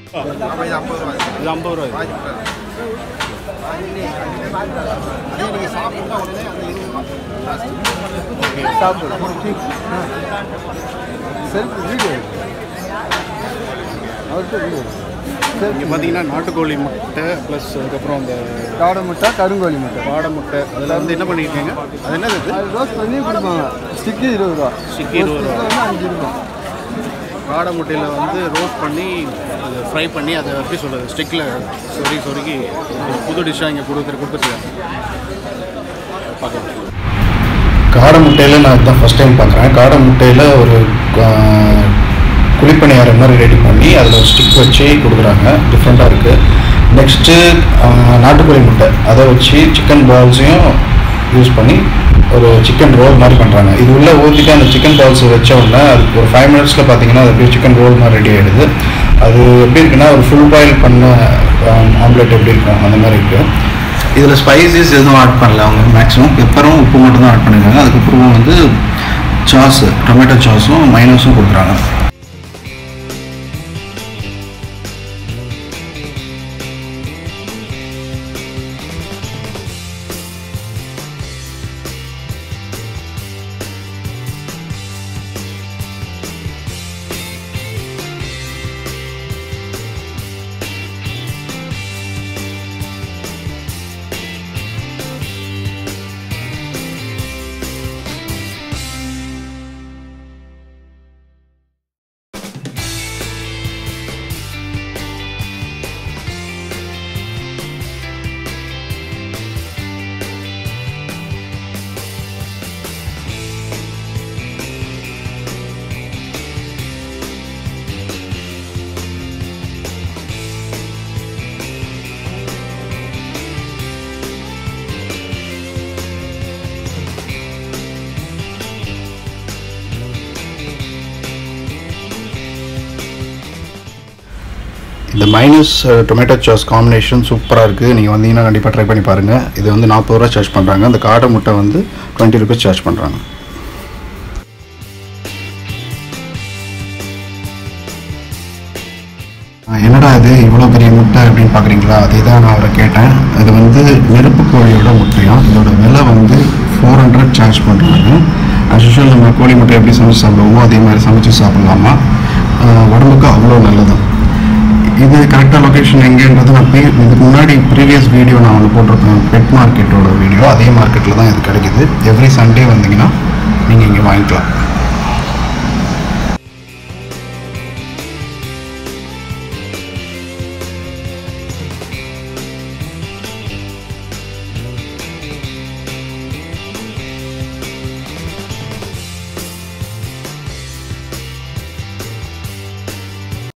ஆமாம் இது ஐம்பது ரூபா இது ஐம்பது ரூபாய் வாங்கி விட்டாரு. அதே நீங்கள் சாப்பிட்டா உடனே அந்த இருபது ரூபா ஜாஸ்தி. சாப்பிடு செல்ஃப் வீடியோ அவர்கிட்ட வீடியோ இங்கே பார்த்தீங்கன்னா நாட்டுக்கோழி முட்டை ப்ளஸ் அதுக்கப்புறம் அந்த காடை முட்டை கருங்கோழி முட்டை பாடை முட்டை அதில் வந்து என்ன பண்ணியிருக்கீங்க அது என்னது இது அது ரோஸ்ட் பண்ணி கொடுப்பாங்க ஸ்டிக்கு இருபது ரூபா ஸ்டிக்கு இருபது ரூபா. ஒரு stick வந்து அஞ்சு ரூபா காடை முட்டையில் வந்து ரோஸ்ட் பண்ணி அதை ஃப்ரை பண்ணி அதை எப்படி சொல்கிறது ஸ்டிக்கில் சொருகி சொருகி ஒரு புது டிஷ்ஷாக இங்கே கொடுத்துரு கொடுத்துருக்காங்க பார்க்கலாம் காடை முட்டையில் நான் இதுதான் ஃபஸ்ட் டைம் பார்க்குறேன் காடை முட்டையில் ஒரு ஆஹ், குழிப்பணியாரம் மாதிரி ரெடி பண்ணி அதில் ஒரு ஸ்டிக் வச்சு கொடுக்குறாங்க டிஃப்ரெண்ட்டாக இருக்குது நெக்ஸ்ட்டு நாட்டுக்கோழி முட்டை அதை வச்சு சிக்கன் பால்ஸையும் யூஸ் பண்ணி ஒரு சிக்கன் ரோல் மாதிரி பண்ணுறாங்க இது உள்ளே ஊற்றிட்டு அந்த சிக்கன் பால்ஸ் வச்ச உடனே அதுக்கு ஒரு ஃபைவ் மினிட்ஸில் பார்த்தீங்கன்னா அது அப்படியே சிக்கன் ரோல் மாதிரி ரெடி ஆகிடுது அது எப்படி இருக்குன்னா ஒரு ஃபுல் பாயில் பண்ண ஆம்லெட் எப்படி இருக்கும் அந்த மாதிரி இருக்குது இதில் ஸ்பைசஸ் எதுவும் ஆட் பண்ணல அவங்க மேக்ஸிமம் பெப்பரும் உப்பு மட்டும் தான் ஆட் பண்ணிருக்காங்க அதுக்கப்புறம் வந்து சாஸ் டொமேட்டோ சாஸும் மைனஸும் கொடுக்குறாங்க இந்த மைனஸ் டொமேட்டோ சாஸ் காம்பினேஷன் சூப்பராக இருக்குது நீங்கள் வந்தீங்கன்னா கண்டிப்பாக ட்ரை பண்ணி பாருங்கள் இது வந்து நாற்பது ரூபா சார்ஜ் பண்ணுறாங்க அந்த காடை முட்டை வந்து டுவெண்ட்டி ருபீஸ் சார்ஜ் பண்ணுறாங்க என்னடா இது இவ்வளோ பெரிய முட்டை அப்படின்னு பார்க்குறீங்களா அதே தான் நான் அவரை கேட்டேன் இது வந்து நெருப்பு கோழியோட முட்டையும் இதோட விலை வந்து ஃபோர் ஹண்ட்ரட் சார்ஜ் பண்ணுறாங்க as usual நம்ம கோழி முட்டை எப்படி சமைச்சு சாப்பிடுவோமோ அதே மாதிரி சமைச்சு சாப்பிட்லாமா ஆஹ் உடம்புக்கு அவ்வளோ நல்லது இது கரெக்டாக லொக்கேஷன் எங்கேன்றது நான் பே இதுக்கு முன்னாடி ப்ரீவியஸ் வீடியோ நான் ஒன்று போட்டிருப்பேன் பெட் மார்க்கெட்டோட வீடியோ அதே மார்க்கெட்டில் தான் இது கிடைக்குது எவ்ரி சண்டே வந்தீங்கன்னா நீங்கள் இங்கே வாங்கிக்கலாம்